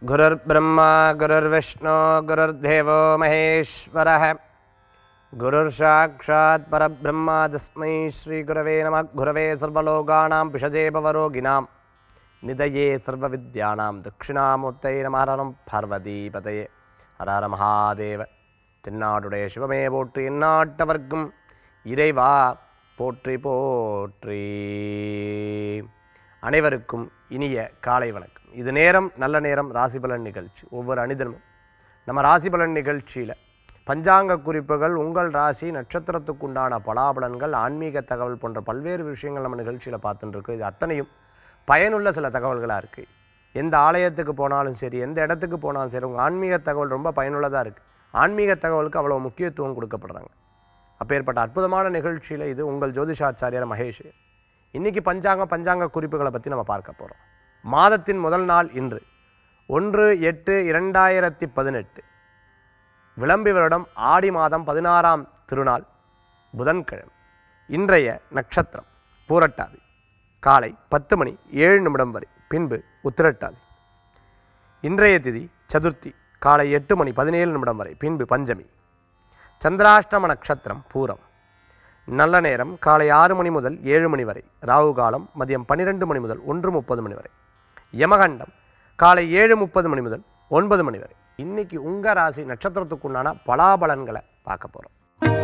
गुरुर्ब्रह्मा गुरुर्विष्णु गुरुर्देवो महेश्वरः गुरुर्साक्षात् परब्रह्मा तस्मै श्रीगुरवे नमः गुरवे सर्वलोकानां पिषजे भवरोगिणां निधये सर्वविद्यानां दक्षिणामूर्तये नमः பார்வதிபதயே ஹரஹர மகாதேவ தென்னாடுடைய சிவமே போற்றி எந்நாட்டவர்க்கும் இறைவா போற்றி போற்றி அனைவருக்கும் இனிய காலை வணக்கம் இது நேரம் நல்ல நேரம் ராசிபலன் நிகழ்ச்சி ஒவ்வொரு அணிதனும் நம்ம ராசிபலன் நிகழ்ச்சியில் பஞ்சாங்க குறிப்புகள் உங்கள் ராசி நட்சத்திரத்துக்குண்டான பலாபலன்கள் ஆன்மீக தகவல் போன்ற பல்வேறு விஷயங்கள் நம்ம நிகழ்ச்சியில் பார்த்துட்டு இருக்கோம் இது அத்தனையும் பயனுள்ள சில தகவல்களாக இருக்குது எந்த ஆலயத்துக்கு போனாலும் சரி எந்த இடத்துக்கு போனாலும் சரி உங்கள் ஆன்மீக தகவல் ரொம்ப பயனுள்ளதாக இருக்குது ஆன்மீக தகவலுக்கு அவ்வளோ முக்கியத்துவம் கொடுக்கப்படுறாங்க அப்பேற்பட்ட அற்புதமான நிகழ்ச்சியில் இது உங்கள் ஜோதிஷாச்சாரியார் மகேஷ் இன்னைக்கு பஞ்சாங்க பஞ்சாங்க குறிப்புகளை பற்றி நம்ம பார்க்க போகிறோம் மாதத்தின் முதல் நாள் இன்று ஒன்று எட்டு இரண்டாயிரத்தி பதினெட்டு விளம்பி வருடம் ஆடி மாதம் பதினாறாம் திருநாள் புதன்கிழமை இன்றைய நட்சத்திரம் பூரட்டாதி காலை பத்து மணி ஏழு நிமிடம் வரை பின்பு உத்திரட்டாதி இன்றைய திதி சதுர்த்தி காலை எட்டு மணி பதினேழு நிமிடம் வரை பின்பு பஞ்சமி சந்திராஷ்டம நட்சத்திரம் பூரம் நல்ல நேரம் காலை ஆறு மணி முதல் ஏழு மணி வரை ராகு காலம் மதியம் பன்னிரெண்டு மணி முதல் ஒன்று முப்பது மணி வரை யமகண்டம் காலை ஏழு முப்பது மணி முதல் ஒன்பது மணி வரை இன்னைக்கு உங்க ராசி நட்சத்திரத்துக்குண்டான பலாபலன்களை பார்க்க போறோம்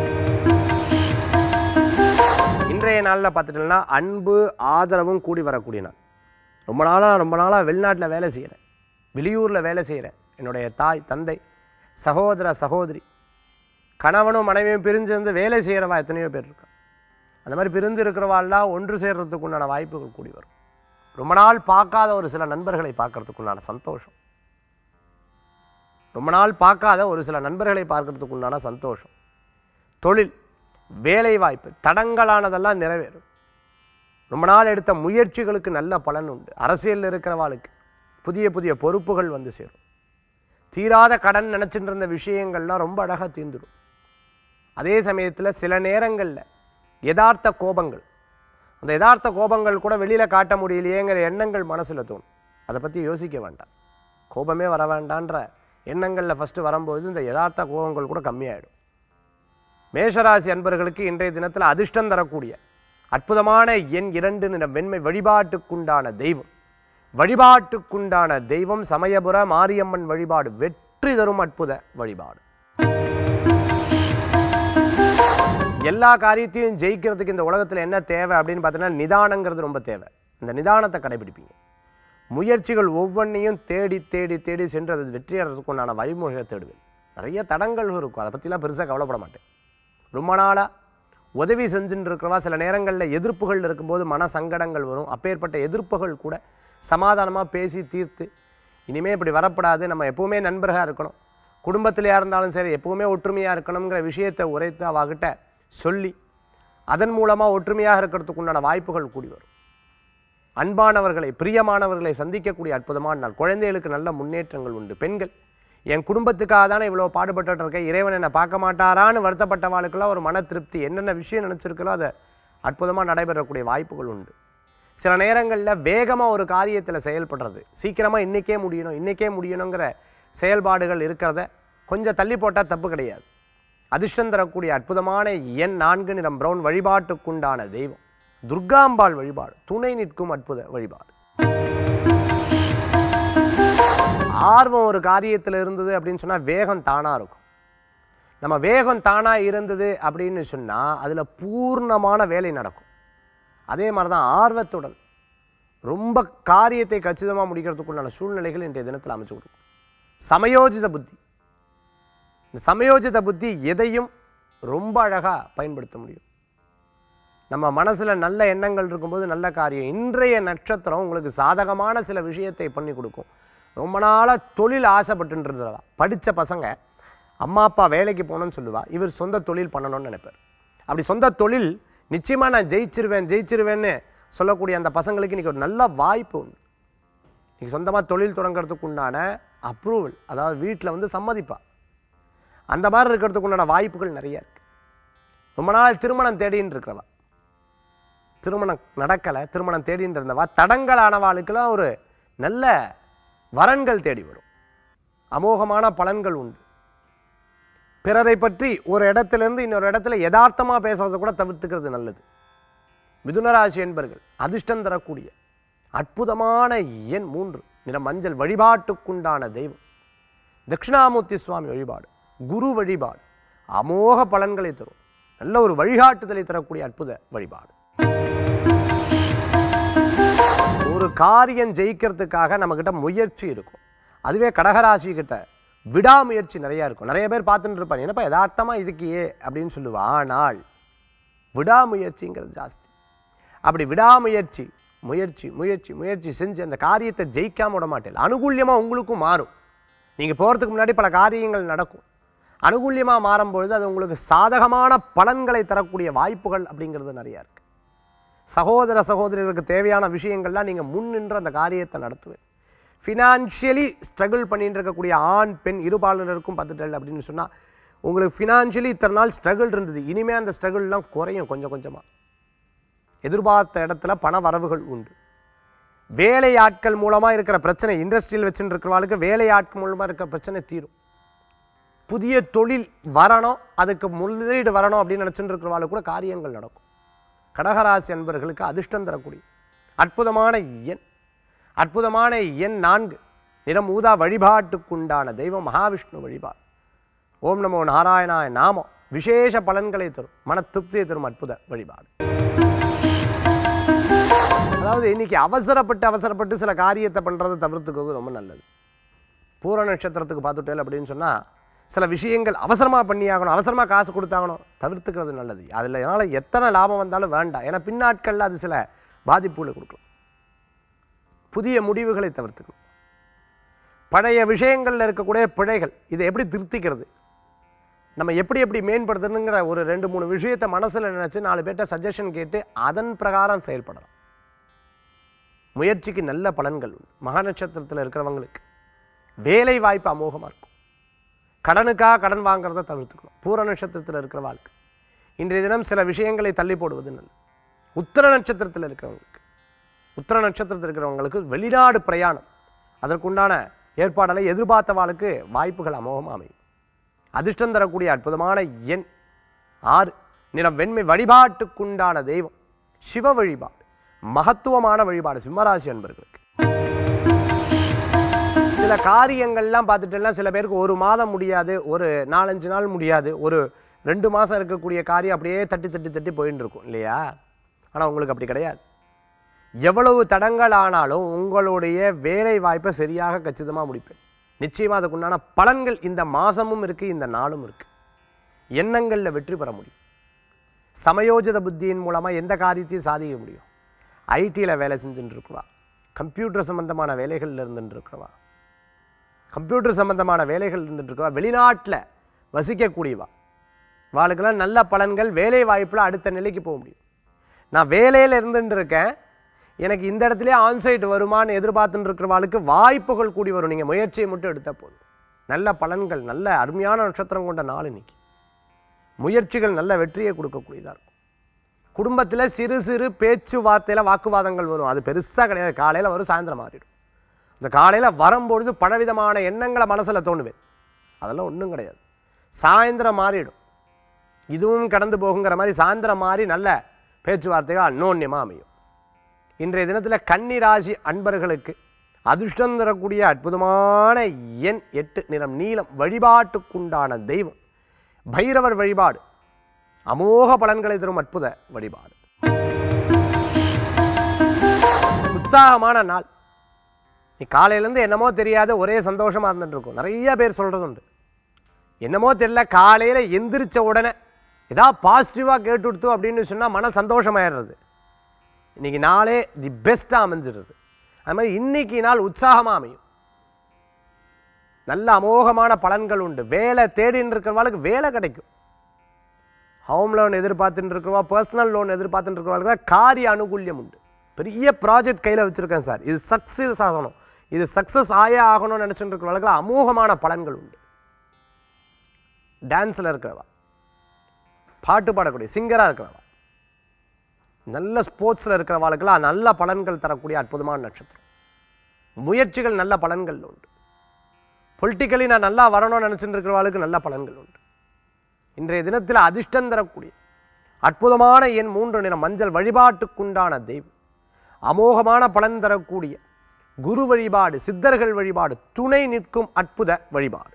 இன்றைய நாளில் பார்த்துட்டோம்னா அன்பு ஆதரவும் கூடி வரக்கூடிய நாள் ரொம்ப நாளாக ரொம்ப நாளாக வெளிநாட்டில் வேலை செய்கிறேன் வெளியூரில் வேலை செய்கிறேன் என்னுடைய தாய் தந்தை சகோதர சகோதரி கணவனும் மனைவியும் பிரிஞ்சு இருந்து வேலை செய்கிறவா எத்தனையோ பேர் இருக்கா அந்த மாதிரி பிரிந்து இருக்கிறவாள்லாம் ஒன்று சேர்றதுக்கு உண்டான வாய்ப்புகள் கூடி வரும் ரொம்ப நாள் பார்க்காத ஒரு சில நண்பர்களை பார்க்கறதுக்கு உண்டான சந்தோஷம் ரொம்ப நாள் பார்க்காத ஒரு சில நண்பர்களை பார்க்கறதுக்கு உண்டான சந்தோஷம் தொழில் வேலை வாய்ப்பு தடங்கலானதெல்லாம் நிறைவேறும் ரொம்ப நாள் எடுத்த முயற்சிகளுக்கு நல்ல பலன் உண்டு அரசியலில் இருக்கிறவாளுக்கு புதிய புதிய பொறுப்புகள் வந்து சேரும் தீராத கடன் நினச்சிட்டு இருந்த விஷயங்கள்லாம் ரொம்ப அழகாக தீர்ந்துடும் அதே சமயத்தில் சில நேரங்களில் யதார்த்த கோபங்கள் அந்த யதார்த்த கோபங்கள் கூட வெளியில் காட்ட முடியலையேங்கிற எண்ணங்கள் மனசில் தோணும் அதை பற்றி யோசிக்க வேண்டாம் கோபமே வர வேண்டான்ற எண்ணங்களில் ஃபஸ்ட்டு வரும்போது இந்த யதார்த்த கோபங்கள் கூட கம்மியாயிடும் மேஷராசி அன்பர்களுக்கு இன்றைய தினத்தில் அதிர்ஷ்டம் தரக்கூடிய அற்புதமான எண் இரண்டு நிறம் வெண்மை வழிபாட்டுக்குண்டான தெய்வம் வழிபாட்டுக்குண்டான தெய்வம் சமயபுர மாரியம்மன் வழிபாடு வெற்றி தரும் அற்புத வழிபாடு எல்லா காரியத்தையும் ஜெயிக்கிறதுக்கு இந்த உலகத்தில் என்ன தேவை அப்படின்னு பார்த்தீங்கன்னா நிதானங்கிறது ரொம்ப தேவை இந்த நிதானத்தை கடைபிடிப்பீங்க முயற்சிகள் ஒவ்வொன்றையும் தேடி தேடி தேடி சென்று அது வெற்றி அடைறதுக்கு உண்டான வழிமுறையை தேடுவேன் நிறைய தடங்கள் இருக்கும் அதை பற்றிலாம் பெருசாக கவலைப்பட மாட்டேன் ரொம்ப நாளாக உதவி செஞ்சுட்டு இருக்கிறவா சில நேரங்களில் எதிர்ப்புகள் இருக்கும்போது மன சங்கடங்கள் வரும் அப்பேற்பட்ட எதிர்ப்புகள் கூட சமாதானமாக பேசி தீர்த்து இனிமேல் இப்படி வரப்படாது நம்ம எப்பவுமே நண்பராக இருக்கணும் குடும்பத்திலையாக இருந்தாலும் சரி எப்பவுமே ஒற்றுமையாக இருக்கணுங்கிற விஷயத்தை உரைத்து அவகிட்ட சொல்லி அதன் மூலமாக ஒற்றுமையாக இருக்கிறதுக்கு உண்டான வாய்ப்புகள் கூடி வரும் அன்பானவர்களை பிரியமானவர்களை சந்திக்கக்கூடிய அற்புதமான நாள் குழந்தைகளுக்கு நல்ல முன்னேற்றங்கள் உண்டு பெண்கள் என் குடும்பத்துக்காக தானே இவ்வளோ பாடுபட்டு இருக்கேன் இறைவன் என்னை பார்க்க மாட்டாரான்னு வருத்தப்பட்டவாளுக்கெல்லாம் ஒரு மன திருப்தி என்னென்ன விஷயம் நினச்சிருக்கலோ அதை அற்புதமாக நடைபெறக்கூடிய வாய்ப்புகள் உண்டு சில நேரங்களில் வேகமாக ஒரு காரியத்தில் செயல்படுறது சீக்கிரமாக இன்றைக்கே முடியணும் இன்றைக்கே முடியணுங்கிற செயல்பாடுகள் இருக்கிறத கொஞ்சம் தள்ளி போட்டால் தப்பு கிடையாது அதிர்ஷ்டம் தரக்கூடிய அற்புதமான எண் நான்கு நிறம் பிரவுன் வழிபாட்டுக்குண்டான தெய்வம் துர்காம்பாள் வழிபாடு துணை நிற்கும் அற்புத வழிபாடு ஆர்வம் ஒரு காரியத்தில் இருந்தது அப்படின்னு சொன்னால் வேகம் தானாக இருக்கும் நம்ம வேகம் தானாக இருந்தது அப்படின்னு சொன்னால் அதில் பூர்ணமான வேலை நடக்கும் அதே மாதிரி தான் ஆர்வத்துடன் ரொம்ப காரியத்தை கச்சிதமாக முடிக்கிறதுக்குண்டான சூழ்நிலைகள் இன்றைய தினத்தில் அமைச்சு கொடுக்கும் சமயோஜித புத்தி இந்த சமயோஜித புத்தி எதையும் ரொம்ப அழகாக பயன்படுத்த முடியும் நம்ம மனசில் நல்ல எண்ணங்கள் இருக்கும்போது நல்ல காரியம் இன்றைய நட்சத்திரம் உங்களுக்கு சாதகமான சில விஷயத்தை பண்ணி கொடுக்கும் ரொம்ப நாளாக தொழில் ஆசைப்பட்டுன்றதா படித்த பசங்க அம்மா அப்பா வேலைக்கு போகணும்னு சொல்லுவா இவர் சொந்த தொழில் பண்ணணும்னு நினைப்பார் அப்படி சொந்த தொழில் நிச்சயமாக நான் ஜெயிச்சிருவேன் ஜெயிச்சிருவேன்னு சொல்லக்கூடிய அந்த பசங்களுக்கு இன்றைக்கி ஒரு நல்ல வாய்ப்பு உண்டு இன்றைக்கி சொந்தமாக தொழில் தொடங்குறதுக்கு உண்டான அப்ரூவல் அதாவது வீட்டில் வந்து சம்மதிப்பா அந்த மாதிரி இருக்கிறதுக்கு உண்டான வாய்ப்புகள் நிறைய இருக்குது ரொம்ப நாள் திருமணம் தேடின்னு இருக்கிறவா திருமணம் நடக்கலை திருமணம் தேடின்னு இருந்தவா தடங்கலானவாளுக்கெல்லாம் ஒரு நல்ல வரன்கள் தேடி வரும் அமோகமான பலன்கள் உண்டு பிறரை பற்றி ஒரு இடத்திலிருந்து இன்னொரு இடத்துல யதார்த்தமா பேசுறதை கூட தவிர்த்துக்கிறது நல்லது மிதுனராசி என்பர்கள் அதிர்ஷ்டம் தரக்கூடிய அற்புதமான எண் மூன்று நிற மஞ்சள் வழிபாட்டுக்குண்டான தெய்வம் தட்சிணாமூர்த்தி சுவாமி வழிபாடு குரு வழிபாடு அமோக பலன்களை தரும் நல்ல ஒரு வழிகாட்டுதலை தரக்கூடிய அற்புத வழிபாடு ஒரு காரியம் ஜெயிக்கிறதுக்காக நம்மக்கிட்ட முயற்சி இருக்கும் அதுவே கடகராசி கிட்ட விடாமுயற்சி நிறைய இருக்கும் நிறைய பேர் பார்த்துட்டு இருப்பாங்க என்னப்பா யதார்த்தமா இதுக்கு ஏ அப்படின்னு சொல்லுவா ஆனால் விடாமுயற்சிங்கிறது ஜாஸ்தி அப்படி விடாமுயற்சி முயற்சி முயற்சி முயற்சி செஞ்சு அந்த காரியத்தை ஜெயிக்காம விட மாட்டேன் அனுகூல்யமா உங்களுக்கும் மாறும் நீங்க போறதுக்கு முன்னாடி பல காரியங்கள் நடக்கும் அனுகூல்யமா மாறும்பொழுது அது உங்களுக்கு சாதகமான பலன்களை தரக்கூடிய வாய்ப்புகள் அப்படிங்கிறது நிறைய இருக்கு சகோதர சகோதரிகளுக்கு தேவையான விஷயங்கள்லாம் நீங்கள் முன் நின்று அந்த காரியத்தை நடத்துவேன் ஃபினான்ஷியலி ஸ்ட்ரகிள் பண்ணிட்டு இருக்கக்கூடிய ஆண் பெண் இருபாலருக்கும் பார்த்துட்டல் அப்படின்னு சொன்னால் உங்களுக்கு ஃபினான்ஷியலி இத்தனை நாள் ஸ்ட்ரகிள் இருந்தது இனிமேல் அந்த ஸ்ட்ரகிள்லாம் குறையும் கொஞ்சம் கொஞ்சமாக எதிர்பார்த்த இடத்துல பண வரவுகள் உண்டு வேலை ஆட்கள் மூலமாக இருக்கிற பிரச்சனை இண்டஸ்ட்ரியில் வச்சுட்டு இருக்கிறவங்களுக்கு வேலை ஆட்கள் மூலமாக இருக்கிற பிரச்சனை தீரும் புதிய தொழில் வரணும் அதுக்கு முதலீடு வரணும் அப்படின்னு நினச்சிட்டு இருக்கிறவாளுக்கு கூட காரியங்கள் நடக்கும் கடகராசி அன்பர்களுக்கு அதிர்ஷ்டம் தரக்கூடிய அற்புதமான எண் அற்புதமான எண் நான்கு நிறம் ஊதா வழிபாட்டுக்குண்டான தெய்வம் மகாவிஷ்ணு வழிபாடு ஓம் நமோ நாராயணாய நாமம் விசேஷ பலன்களை தரும் மன திருப்தியை தரும் அற்புத வழிபாடு அதாவது இன்னைக்கு அவசரப்பட்டு அவசரப்பட்டு சில காரியத்தை பண்ணுறதை தவிர்த்துக்கிறது ரொம்ப நல்லது பூர நட்சத்திரத்துக்கு பார்த்துட்டேல் அப்படின்னு சொன்னால் சில விஷயங்கள் அவசரமாக பண்ணியாகணும் அவசரமாக காசு கொடுத்தாகணும் தவிர்த்துக்கிறது நல்லது அதில் என்னால் எத்தனை லாபம் வந்தாலும் வேண்டாம் ஏன்னா பின்னாட்களில் அது சில பாதிப்புகளை கொடுக்கும் புதிய முடிவுகளை தவிர்த்துக்கணும் பழைய விஷயங்களில் இருக்கக்கூடிய பிழைகள் இதை எப்படி திருத்திக்கிறது நம்ம எப்படி எப்படி மேம்படுத்தணுங்கிற ஒரு ரெண்டு மூணு விஷயத்தை மனசில் நினச்சி நாலு பேர்ட்ட சஜஷன் கேட்டு அதன் பிரகாரம் செயல்படலாம் முயற்சிக்கு நல்ல பலன்கள் உண்டு மகா நட்சத்திரத்தில் இருக்கிறவங்களுக்கு வேலை வாய்ப்பு அமோகமாக இருக்கும் கடனுக்காக கடன் வாங்குறத தவிர்த்துக்கணும் பூர நட்சத்திரத்தில் இருக்கிற வாழ்க்கை இன்றைய தினம் சில விஷயங்களை தள்ளி போடுவது நல்லது உத்தர நட்சத்திரத்தில் இருக்கிறவங்களுக்கு உத்தர நட்சத்திரத்தில் இருக்கிறவங்களுக்கு வெளிநாடு பிரயாணம் அதற்குண்டான ஏற்பாடலை எதிர்பார்த்த வாழ்க்கு வாய்ப்புகள் அமோகமாக அமையும் அதிர்ஷ்டம் தரக்கூடிய அற்புதமான எண் ஆறு நிறம் வெண்மை வழிபாட்டுக்குண்டான தெய்வம் சிவ வழிபாடு மகத்துவமான வழிபாடு சிம்மராசி அன்பர்களுக்கு சில காரியங்கள்லாம் பார்த்துட்டோம்னா சில பேருக்கு ஒரு மாதம் முடியாது ஒரு நாலஞ்சு நாள் முடியாது ஒரு ரெண்டு மாதம் இருக்கக்கூடிய காரியம் அப்படியே தட்டி தட்டி தட்டி போயின்னு இருக்கும் இல்லையா ஆனால் உங்களுக்கு அப்படி கிடையாது எவ்வளவு தடங்கள் ஆனாலும் உங்களுடைய வேலை வாய்ப்பை சரியாக கச்சிதமாக முடிப்பேன் நிச்சயமாக அதுக்குண்டான பலன்கள் இந்த மாதமும் இருக்குது இந்த நாளும் இருக்குது எண்ணங்களில் வெற்றி பெற முடியும் சமயோஜித புத்தியின் மூலமாக எந்த காரியத்தையும் சாதிக்க முடியும் ஐடியில் வேலை செஞ்சுட்டு இருக்கிறவா கம்ப்யூட்டர் சம்பந்தமான வேலைகளில் இருந்துட்டு இருக்கிறவா கம்ப்யூட்டர் சம்பந்தமான வேலைகள் இருந்துட்டு இருக்கவா வெளிநாட்டில் வசிக்கக்கூடியவா வாளுக்கெல்லாம் நல்ல பலன்கள் வேலை வாய்ப்பில் அடுத்த நிலைக்கு போக முடியும் நான் வேலையில் இருந்துட்டு இருக்கேன் எனக்கு இந்த இடத்துல ஆன்சைட் வருமான்னு எதிர்பார்த்துட்டு இருக்கிறவாளுக்கு வாய்ப்புகள் கூடி வரும் நீங்கள் முயற்சியை மட்டும் எடுத்தால் போதும் நல்ல பலன்கள் நல்ல அருமையான நட்சத்திரம் கொண்ட நாள் இன்னைக்கு முயற்சிகள் நல்ல வெற்றியை கொடுக்கக்கூடியதாக இருக்கும் குடும்பத்தில் சிறு சிறு பேச்சுவார்த்தையில் வாக்குவாதங்கள் வரும் அது பெருசாக கிடையாது காலையில் வரும் சாயந்தரம் மாறிடும் இந்த காலையில் வரும்பொழுது பலவிதமான எண்ணங்களை மனசில் தோணுவேன் அதெல்லாம் ஒன்றும் கிடையாது சாயந்தரம் மாறிடும் இதுவும் கடந்து போகுங்கிற மாதிரி சாயந்தரம் மாறி நல்ல பேச்சுவார்த்தைகள் அந்யோன்யமாக அமையும் இன்றைய தினத்தில் கன்னி ராசி அன்பர்களுக்கு அதிர்ஷ்டம் தரக்கூடிய அற்புதமான எண் எட்டு நிறம் நீலம் வழிபாட்டுக்குண்டான தெய்வம் பைரவர் வழிபாடு அமோக பலன்களை தரும் அற்புத வழிபாடு உற்சாகமான நாள் நீ காலையிலேருந்து என்னமோ தெரியாத ஒரே சந்தோஷமாக இருந்துட்டு இருக்கும் நிறைய பேர் சொல்கிறது உண்டு என்னமோ தெரியல காலையில் எந்திரிச்ச உடனே ஏதாவது பாசிட்டிவாக கேட்டு கொடுத்தோம் அப்படின்னு சொன்னால் மன சந்தோஷமாயிடுறது இன்னைக்கு நாளே தி பெஸ்ட்டாக அமைஞ்சிடுறது அது மாதிரி இன்னைக்கு நாள் உற்சாகமாக அமையும் நல்ல அமோகமான பலன்கள் உண்டு வேலை தேடின்னு இருக்கிறவாளுக்கு வேலை கிடைக்கும் ஹோம் லோன் எதிர்பார்த்துட்டு இருக்கிறவா பர்சனல் லோன் எதிர்பார்த்துட்டு இருக்கிறவங்களுக்கு காரிய அனுகூல்யம் உண்டு பெரிய ப்ராஜெக்ட் கையில் வச்சுருக்கேன் சார் இது சக்ஸஸ் ஆகணும் இது சக்ஸஸ் ஆயே ஆகணும்னு நினச்சிட்டு இருக்கிறவங்களுக்கு அமோகமான பலன்கள் உண்டு டான்ஸில் இருக்கிறவா பாட்டு பாடக்கூடிய சிங்கராக இருக்கிறவா நல்ல ஸ்போர்ட்ஸில் இருக்கிறவாளுக்கெல்லாம் நல்ல பலன்கள் தரக்கூடிய அற்புதமான நட்சத்திரம் முயற்சிகள் நல்ல பலன்கள் உண்டு பொலிட்டிக்கலி நான் நல்லா வரணும்னு நினச்சிட்டு இருக்கிறவாளுக்கு நல்ல பலன்கள் உண்டு இன்றைய தினத்தில் அதிர்ஷ்டம் தரக்கூடிய அற்புதமான எண் மூன்று நிறம் மஞ்சள் வழிபாட்டுக்குண்டான தெய்வம் அமோகமான பலன் தரக்கூடிய குரு வழிபாடு சித்தர்கள் வழிபாடு துணை நிற்கும் அற்புத வழிபாடு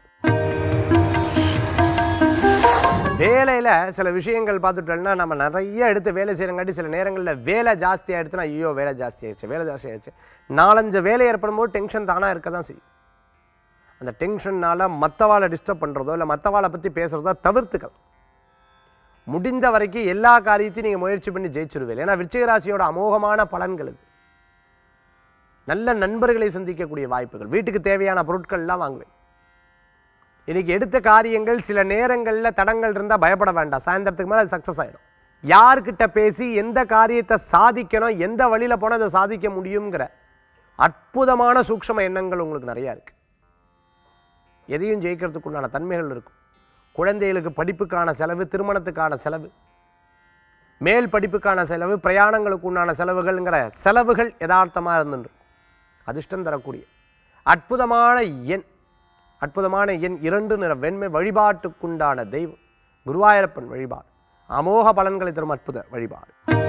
வேலையில் சில விஷயங்கள் பார்த்துட்டோம்னா நம்ம நிறைய எடுத்து வேலை செய்கிறங்காட்டி சில நேரங்களில் வேலை ஜாஸ்தி ஆகிடுச்சுன்னா ஐயோ வேலை ஜாஸ்தி ஆயிடுச்சு வேலை ஜாஸ்தி ஆயிடுச்சு நாலஞ்சு வேலை ஏற்படும் போது டென்ஷன் தானாக இருக்க தான் செய்யும் அந்த டென்ஷன்னால் மற்றவாளை டிஸ்டர்ப் பண்ணுறதோ இல்லை மற்றவாளை பற்றி பேசுகிறதோ தவிர்த்துக்கலாம் முடிந்த வரைக்கும் எல்லா காரியத்தையும் நீங்கள் முயற்சி பண்ணி ஜெயிச்சிருவீங்க ஏன்னா விருச்சிக ராசியோட அமோகமான பலன்கள் இது நல்ல நண்பர்களை சந்திக்கக்கூடிய வாய்ப்புகள் வீட்டுக்கு தேவையான பொருட்கள்லாம் வாங்குவேன் இன்னைக்கு எடுத்த காரியங்கள் சில நேரங்களில் தடங்கள் இருந்தால் பயப்பட வேண்டாம் சாயந்தரத்துக்கு மேலே சக்ஸஸ் ஆயிடும் யார்கிட்ட பேசி எந்த காரியத்தை சாதிக்கணும் எந்த வழியில் போனால் அதை சாதிக்க முடியுங்கிற அற்புதமான சூக்ஷ்ம எண்ணங்கள் உங்களுக்கு நிறையா இருக்குது எதையும் ஜெயிக்கிறதுக்குண்டான தன்மைகள் இருக்கும் குழந்தைகளுக்கு படிப்புக்கான செலவு திருமணத்துக்கான செலவு மேல் படிப்புக்கான செலவு பிரயாணங்களுக்கு உண்டான செலவுகள்ங்கிற செலவுகள் யதார்த்தமாக இருந்துட்டு அதிர்ஷ்டம் தரக்கூடிய அற்புதமான எண் அற்புதமான எண் இரண்டு நிற வெண்மை வழிபாட்டுக்குண்டான தெய்வம் குருவாயூரப்பன் வழிபாடு அமோக பலன்களை தரும் அற்புத வழிபாடு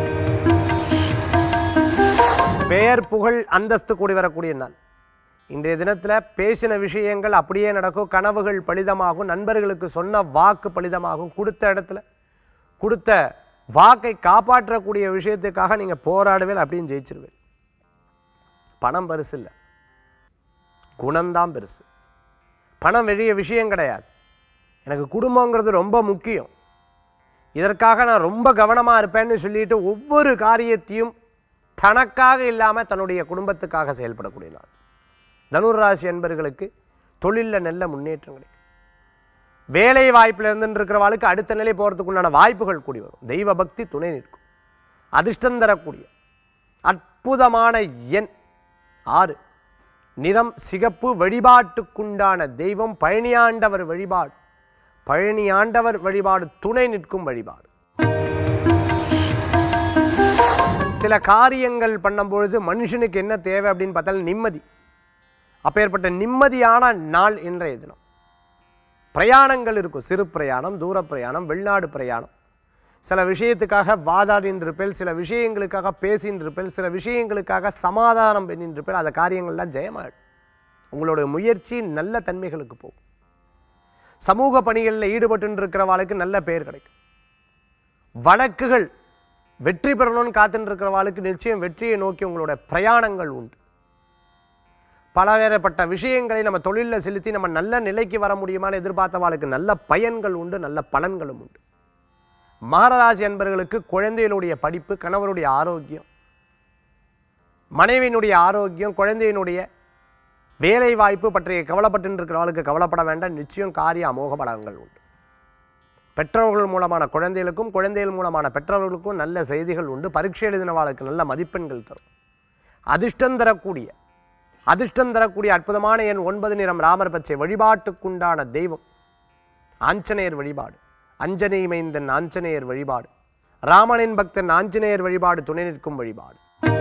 பெயர் புகழ் அந்தஸ்து கூடி வரக்கூடிய நாள் இன்றைய தினத்தில் பேசின விஷயங்கள் அப்படியே நடக்கும் கனவுகள் பலிதமாகும் நண்பர்களுக்கு சொன்ன வாக்கு பலிதமாகும் கொடுத்த இடத்துல கொடுத்த வாக்கை காப்பாற்றக்கூடிய விஷயத்துக்காக நீங்கள் போராடுவேன் அப்படின்னு ஜெயிச்சிருவேன் பணம் பெருசு இல்லை குணம்தான் பெருசு பணம் வெளிய விஷயம் கிடையாது எனக்கு குடும்பங்கிறது ரொம்ப முக்கியம் இதற்காக நான் ரொம்ப கவனமாக இருப்பேன்னு சொல்லிட்டு ஒவ்வொரு காரியத்தையும் தனக்காக இல்லாமல் தன்னுடைய குடும்பத்துக்காக செயல்படக்கூடிய நாள் தனுர் ராசி என்பர்களுக்கு தொழிலில் நல்ல முன்னேற்றம் கிடைக்கும் வேலை வாய்ப்பில் இருந்துட்டு இருக்கிறவாளுக்கு அடுத்த நிலை போகிறதுக்குண்டான வாய்ப்புகள் கூடி வரும் தெய்வ பக்தி துணை நிற்கும் அதிர்ஷ்டம் தரக்கூடிய அற்புதமான எண் ஆறு நிறம் சிகப்பு வழிபாட்டுக்குண்டான தெய்வம் பழனியாண்டவர் வழிபாடு பழனியாண்டவர் வழிபாடு துணை நிற்கும் வழிபாடு சில காரியங்கள் பண்ணும்பொழுது மனுஷனுக்கு என்ன தேவை அப்படின்னு பார்த்தால் நிம்மதி அப்பேற்பட்ட நிம்மதியான நாள் இன்றைய தினம் பிரயாணங்கள் இருக்கும் சிறு பிரயாணம் தூர பிரயாணம் வெளிநாடு பிரயாணம் சில விஷயத்துக்காக வாதாடின்னு இருப்பேன் சில விஷயங்களுக்காக பேசின்னு இருப்பேன் சில விஷயங்களுக்காக சமாதானம் பண்ணின்னு இருப்பேன் அந்த காரியங்கள்லாம் ஜெயமாயிடும் உங்களுடைய முயற்சி நல்ல தன்மைகளுக்கு போகும் சமூக பணிகளில் ஈடுபட்டு இருக்கிறவாளுக்கு நல்ல பேர் கிடைக்கும் வழக்குகள் வெற்றி பெறணும்னு காத்துட்டு இருக்கிறவாளுக்கு நிச்சயம் வெற்றியை நோக்கி உங்களுடைய பிரயாணங்கள் உண்டு பலவேறுபட்ட விஷயங்களை நம்ம தொழிலில் செலுத்தி நம்ம நல்ல நிலைக்கு வர முடியுமான்னு எதிர்பார்த்தவாளுக்கு நல்ல பயன்கள் உண்டு நல்ல பலன்களும் உண்டு மகராசி என்பவர்களுக்கு குழந்தைகளுடைய படிப்பு கணவருடைய ஆரோக்கியம் மனைவியினுடைய ஆரோக்கியம் குழந்தையினுடைய வேலை வாய்ப்பு பற்றிய கவலைப்பட்டு இருக்கிறவர்களுக்கு கவலைப்பட வேண்டாம் நிச்சயம் காரிய அமோக பலன்கள் உண்டு பெற்றோர்கள் மூலமான குழந்தைகளுக்கும் குழந்தைகள் மூலமான பெற்றோர்களுக்கும் நல்ல செய்திகள் உண்டு பரீட்சை எழுதினவாளுக்கு நல்ல மதிப்பெண்கள் தரும் அதிர்ஷ்டம் தரக்கூடிய அதிர்ஷ்டம் தரக்கூடிய அற்புதமான எண் ஒன்பது நிறம் ராமர் பச்சை வழிபாட்டுக்குண்டான தெய்வம் ஆஞ்சநேயர் வழிபாடு அஞ்சனை மைந்தன் ஆஞ்சநேயர் வழிபாடு ராமனின் பக்தன் ஆஞ்சநேயர் வழிபாடு துணை நிற்கும் வழிபாடு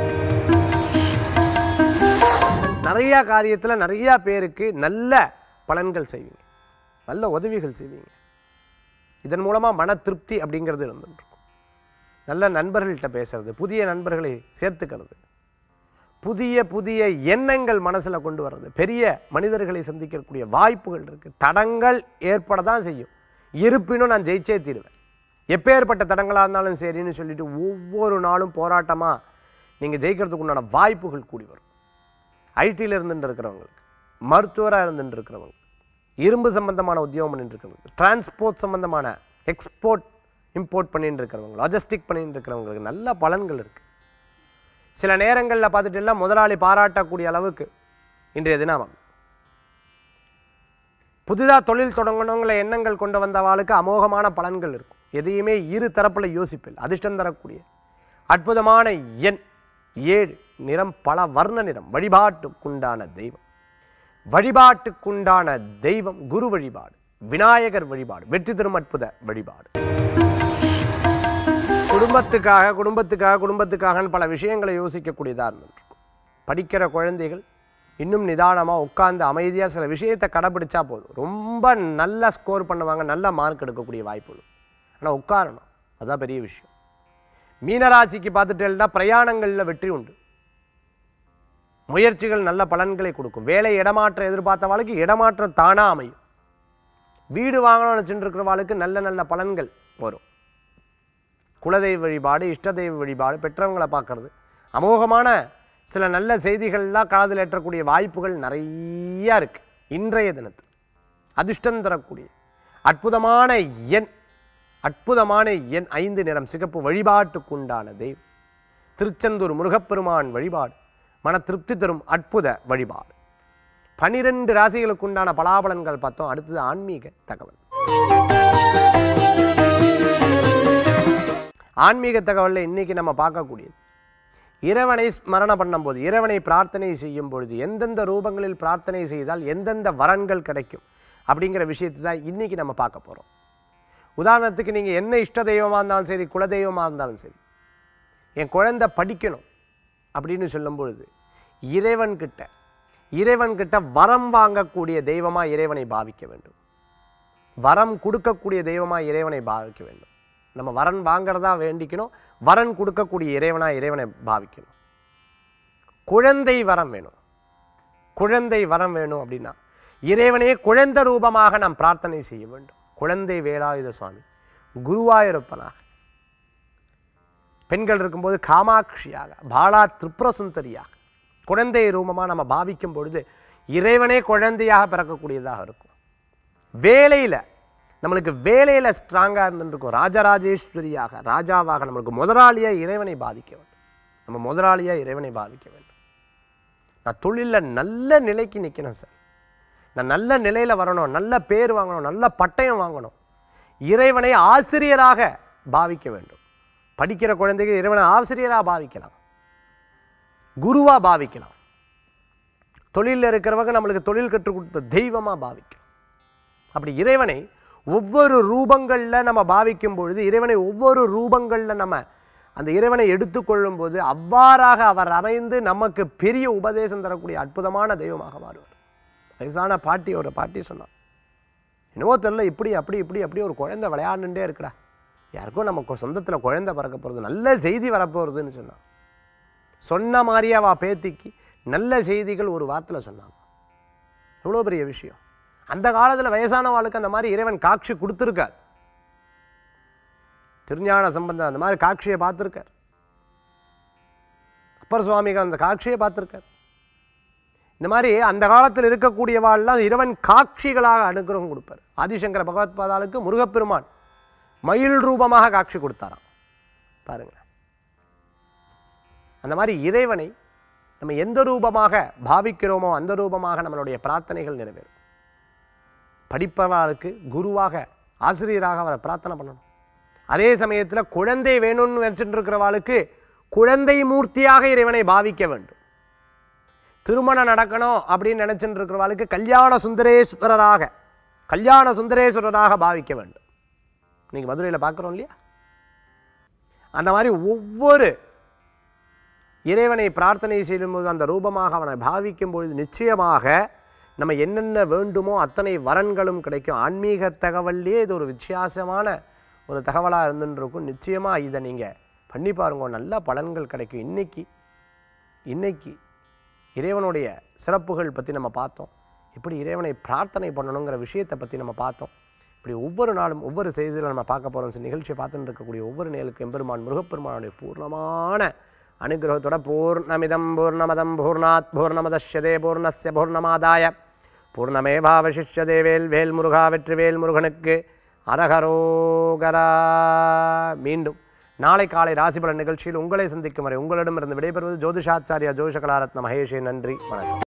நிறைய காரியத்தில் நிறைய பேருக்கு நல்ல பலன்கள் செய்வீங்க நல்ல உதவிகள் செய்வீங்க இதன் மூலமாக மன திருப்தி அப்படிங்கிறது இருந்துருக்கும் நல்ல நண்பர்கள்ட்ட பேசுறது புதிய நண்பர்களை சேர்த்துக்கிறது புதிய புதிய எண்ணங்கள் மனசில் கொண்டு வர்றது பெரிய மனிதர்களை சந்திக்கக்கூடிய வாய்ப்புகள் இருக்குது தடங்கள் ஏற்பட தான் செய்யும் இருப்பினும் நான் ஜெயிச்சே தீருவேன் எப்பேற்பட்ட தடங்களாக இருந்தாலும் சரின்னு சொல்லிட்டு ஒவ்வொரு நாளும் போராட்டமாக நீங்கள் ஜெயிக்கிறதுக்கு உண்டான வாய்ப்புகள் கூடி வரும் ஐடியில் இருந்துட்டு இருக்கிறவங்களுக்கு மருத்துவராக இருந்துட்டு இருக்கிறவங்க இரும்பு சம்பந்தமான உத்தியோகம் பண்ணிட்டு இருக்கிறவங்க டிரான்ஸ்போர்ட் சம்பந்தமான எக்ஸ்போர்ட் இம்போர்ட் பண்ணிட்டு இருக்கிறவங்க லாஜிஸ்டிக் பண்ணிட்டு இருக்கிறவங்களுக்கு நல்ல பலன்கள் இருக்குது சில நேரங்களில் பார்த்துட்டு முதலாளி பாராட்டக்கூடிய அளவுக்கு இன்றைய தினம் புதிதாக தொழில் தொடங்கணுங்கிற எண்ணங்கள் கொண்டு வந்தவாளுக்கு அமோகமான பலன்கள் இருக்கும் எதையுமே இரு தரப்பில் யோசிப்பில் அதிர்ஷ்டம் தரக்கூடிய அற்புதமான எண் ஏழு நிறம் பல வர்ண நிறம் வழிபாட்டுக்குண்டான தெய்வம் வழிபாட்டுக்குண்டான தெய்வம் குரு வழிபாடு விநாயகர் வழிபாடு வெற்றி தரும் அற்புத வழிபாடு குடும்பத்துக்காக குடும்பத்துக்காக குடும்பத்துக்காகன்னு பல விஷயங்களை யோசிக்கக்கூடியதாக இருந்திருக்கும் படிக்கிற குழந்தைகள் இன்னும் நிதானமாக உட்கார்ந்து அமைதியாக சில விஷயத்தை கடைப்பிடிச்சா போதும் ரொம்ப நல்லா ஸ்கோர் பண்ணுவாங்க நல்ல மார்க் எடுக்கக்கூடிய வாய்ப்புகள் ஆனால் உட்காரணும் அதான் பெரிய விஷயம் மீனராசிக்கு பார்த்துட்டேன்னா பிரயாணங்களில் வெற்றி உண்டு முயற்சிகள் நல்ல பலன்களை கொடுக்கும் வேலை இடமாற்றம் எதிர்பார்த்தவாளுக்கு இடமாற்றம் தானா அமையும் வீடு வாங்கணும்னு நினச்சிட்டு இருக்கிறவாளுக்கு நல்ல நல்ல பலன்கள் வரும் குலதெய்வ வழிபாடு இஷ்ட தெய்வ வழிபாடு பெற்றவங்களை பார்க்கறது அமோகமான சில நல்ல செய்திகள்லாம் காதில் ஏற்றக்கூடிய வாய்ப்புகள் நிறையா இருக்கு இன்றைய தினத்தில் அதிர்ஷ்டம் தரக்கூடிய அற்புதமான எண் அற்புதமான எண் ஐந்து நிறம் சிகப்பு வழிபாட்டுக்குண்டான தெய்வம் திருச்செந்தூர் முருகப்பெருமான் வழிபாடு மன திருப்தி தரும் அற்புத வழிபாடு பனிரெண்டு ராசிகளுக்குண்டான பலாபலன்கள் பார்த்தோம் அடுத்தது ஆன்மீக தகவல் ஆன்மீக தகவலில் இன்னைக்கு நம்ம பார்க்கக்கூடியது இறைவனை ஸ்மரணம் பண்ணும்போது இறைவனை பிரார்த்தனை செய்யும் பொழுது எந்தெந்த ரூபங்களில் பிரார்த்தனை செய்தால் எந்தெந்த வரன்கள் கிடைக்கும் அப்படிங்கிற விஷயத்தை தான் இன்னைக்கு நம்ம பார்க்க போகிறோம் உதாரணத்துக்கு நீங்கள் என்ன இஷ்ட தெய்வமாக இருந்தாலும் சரி குலதெய்வமாக இருந்தாலும் சரி என் குழந்தை படிக்கணும் அப்படின்னு சொல்லும் பொழுது இறைவன்கிட்ட இறைவன்கிட்ட வரம் வாங்கக்கூடிய தெய்வமாக இறைவனை பாவிக்க வேண்டும் வரம் கொடுக்கக்கூடிய தெய்வமாக இறைவனை பாவிக்க வேண்டும் நம்ம வரன் வாங்குறதா வேண்டிக்கணும் வரன் கொடுக்கக்கூடிய இறைவனா இறைவனை பாவிக்கணும் குழந்தை வரம் வேணும் குழந்தை வரம் வேணும் அப்படின்னா இறைவனே குழந்தை ரூபமாக நாம் பிரார்த்தனை செய்ய வேண்டும் குழந்தை வேலாயுத சுவாமி குருவாயிருப்பனாக பெண்கள் இருக்கும்போது காமாட்சியாக பாலா திரிபுரசுந்தரியாக குழந்தை ரூபமாக நம்ம பாவிக்கும் பொழுது இறைவனே குழந்தையாக பிறக்கக்கூடியதாக இருக்கும் வேலையில் நம்மளுக்கு வேலையில் ஸ்ட்ராங்காக இருந்துருக்கும் ராஜராஜேஸ்வரியாக ராஜாவாக நம்மளுக்கு முதலாளியாக இறைவனை பாதிக்க வேண்டும் நம்ம முதலாளியாக இறைவனை பாதிக்க வேண்டும் நான் தொழிலில் நல்ல நிலைக்கு நிற்கணும் சார் நான் நல்ல நிலையில் வரணும் நல்ல பேர் வாங்கணும் நல்ல பட்டயம் வாங்கணும் இறைவனை ஆசிரியராக பாவிக்க வேண்டும் படிக்கிற குழந்தைக்கு இறைவனை ஆசிரியராக பாவிக்கலாம் குருவாக பாவிக்கலாம் தொழிலில் இருக்கிறவங்க நம்மளுக்கு தொழில் கற்றுக் கொடுத்த தெய்வமாக பாவிக்கலாம் அப்படி இறைவனை ஒவ்வொரு ரூபங்களில் நம்ம பாவிக்கும் பொழுது இறைவனை ஒவ்வொரு ரூபங்களில் நம்ம அந்த இறைவனை எடுத்துக்கொள்ளும் போது அவ்வாறாக அவர் அமைந்து நமக்கு பெரிய உபதேசம் தரக்கூடிய அற்புதமான தெய்வமாக மாறுவார் வயசான பாட்டி ஒரு பாட்டி சொன்னான் என்னவோ தெரில இப்படி அப்படி இப்படி அப்படி ஒரு குழந்தை விளையாண்டுட்டே இருக்கிறா யாருக்கும் நம்ம சொந்தத்தில் குழந்தை பிறக்க போகிறது நல்ல செய்தி வரப்போகிறதுன்னு சொன்னான் சொன்ன மாதிரியே அவள் பேத்திக்கு நல்ல செய்திகள் ஒரு வார்த்தையில் சொன்னாங்க எவ்வளோ பெரிய விஷயம் அந்த காலத்தில் வயசானவாளுக்கு அந்த மாதிரி இறைவன் காட்சி கொடுத்துருக்கார் திருஞான சம்பந்தம் அந்த மாதிரி காட்சியை பார்த்துருக்கார் அப்பர் சுவாமிகள் அந்த காட்சியை பார்த்துருக்கார் இந்த மாதிரி அந்த காலத்தில் இருக்கக்கூடியவாள்லாம் இறைவன் காட்சிகளாக அனுகிரகம் கொடுப்பார் ஆதிசங்கர பகவத் பாதாளுக்கு முருகப்பெருமான் மயில் ரூபமாக காட்சி கொடுத்தாராம் பாருங்களேன் அந்த மாதிரி இறைவனை நம்ம எந்த ரூபமாக பாவிக்கிறோமோ அந்த ரூபமாக நம்மளுடைய பிரார்த்தனைகள் நிறைவேறும் படிப்பவர்களுக்கு குருவாக ஆசிரியராக அவரை பிரார்த்தனை பண்ணணும் அதே சமயத்தில் குழந்தை வேணும்னு நினச்சிட்டு இருக்கிறவாளுக்கு குழந்தை மூர்த்தியாக இறைவனை பாவிக்க வேண்டும் திருமணம் நடக்கணும் அப்படின்னு நினச்சிட்டு இருக்கிறவாளுக்கு கல்யாண சுந்தரேஸ்வரராக கல்யாண சுந்தரேஸ்வரராக பாவிக்க வேண்டும் நீங்கள் மதுரையில் பார்க்குறோம் இல்லையா அந்த மாதிரி ஒவ்வொரு இறைவனை பிரார்த்தனை செய்யும்போது அந்த ரூபமாக அவனை பாவிக்கும் பொழுது நிச்சயமாக நம்ம என்னென்ன வேண்டுமோ அத்தனை வரன்களும் கிடைக்கும் ஆன்மீக தகவல்லையே இது ஒரு வித்தியாசமான ஒரு தகவலாக இருந்துருக்கும் நிச்சயமாக இதை நீங்கள் பண்ணி பாருங்க நல்ல பலன்கள் கிடைக்கும் இன்னைக்கு இன்னைக்கு இறைவனுடைய சிறப்புகள் பற்றி நம்ம பார்த்தோம் எப்படி இறைவனை பிரார்த்தனை பண்ணணுங்கிற விஷயத்தை பற்றி நம்ம பார்த்தோம் இப்படி ஒவ்வொரு நாளும் ஒவ்வொரு செய்திகளை நம்ம பார்க்க போகிறோம் நிகழ்ச்சியை பார்த்துட்டு இருக்கக்கூடிய ஒவ்வொரு நேருக்கு எம்பெருமான் முருகப்பெருமானுடைய பூர்ணமான அனுகிரகத்தோட பூர்ணமிதம் பூர்ணமதம் பூர்ணாத் பூர்ணமதஷ்யதே பூர்ணஸ்ய பூர்ணமாதாய பூர்ணமேவாவசிஷ்யதே வேல் வேல் முருகா வெற்றிவேல் முருகனுக்கு அரகரோகரா மீண்டும் நாளை காலை ராசிபலன் நிகழ்ச்சியில் உங்களை சந்திக்கும் வரை உங்களிடமிருந்து விடைபெறுவது ஜோதிஷாச்சாரியா ஜோதிஷகலாரத்ன மகேஷே நன்றி வணக்கம்